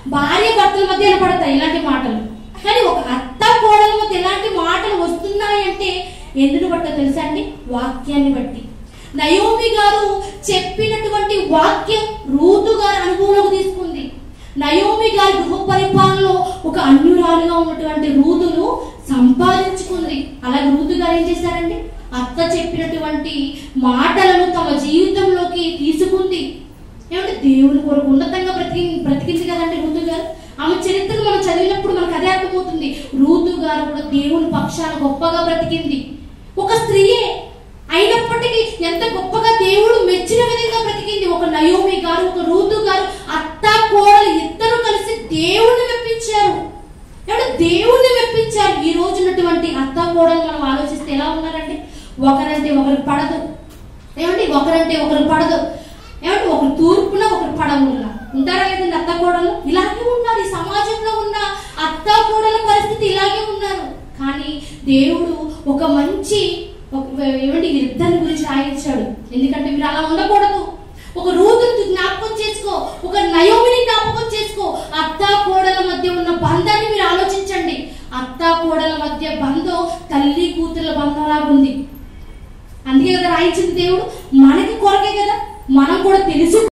భార్య భర్తల మధ్య వినపడతాయి ఇలాంటి మాటలు కానీ ఒక అత్త కోడల మధ్య ఎలాంటి మాటలు వస్తున్నాయంటే ఎందుకు బట్ట తెలుసా అండి వాక్యాన్ని బట్టి నయోమి గారు చెప్పినటువంటి వాక్యం రూతు గారు అనుభవంలోకి తీసుకుంది నయోమి గారి గృహ పరిపాలనలో ఒక అన్యురాలుగా ఉన్నటువంటి రూతును సంపాదించుకుంది అలాగే రూతు గారు ఏం చేశారండి అత్త చెప్పినటువంటి మాటలను తమ జీవితంలోకి తీసుకుంది ఏమంటే దేవుని కొరకు ఉన్నతంగా బ్రతికి బ్రతికింది కదండి రూతు గారు ఆమె చరిత్రను మనం చదివినప్పుడు మనకు అదే అర్థమవుతుంది రూతు గారు కూడా దేవుని పక్షాన గొప్పగా బ్రతికింది ఒక స్త్రీయే అయినప్పటికీ ఎంత గొప్పగా దేవుడు మెచ్చిన విధంగా బ్రతికింది ఒక నయోమి గారు ఒక రూతు గారు అత్త కోడలు ఇద్దరు కలిసి దేవుణ్ణి మెప్పించారు ఏమంటే దేవుణ్ణి మెప్పించారు ఈ రోజు ఉన్నటువంటి అత్త కోడలు మనం ఆలోచిస్తే ఎలా ఉన్నారండి ఒకరంటే ఒకరు పడదు ఏమండి ఒకరంటే ఒకరు పడదు ఏమంటే ఒకరు తూర్పున ఒకరు పడవున ఉంటారా లేదండి అత్త కోడలు ఇలాగే ఉన్నారు ఈ సమాజంలో ఉన్న అత్త కోడల పరిస్థితి ఇలాగే ఉన్నారు కానీ దేవుడు ఒక మంచి ఒక- ఏమండి ఇద్దరి గురించి రాయించాడు ఎందుకంటే మీరు అలా ఉండకూడదు ఒక రూతుని జ్ఞాపకం చేసుకో ఒక నయోమిని జ్ఞాపకం చేసుకో అత్త కోడల మధ్య ఉన్న బంధాన్ని మీరు ఆలోచించండి అత్త కోడల మధ్య బంధం తల్లి కూతుర్ల బంధంలాగా ఉంది అందుకే కదా రాయించింది దేవుడు మనకి కొరకే కదా మనం కూడా తెలుసు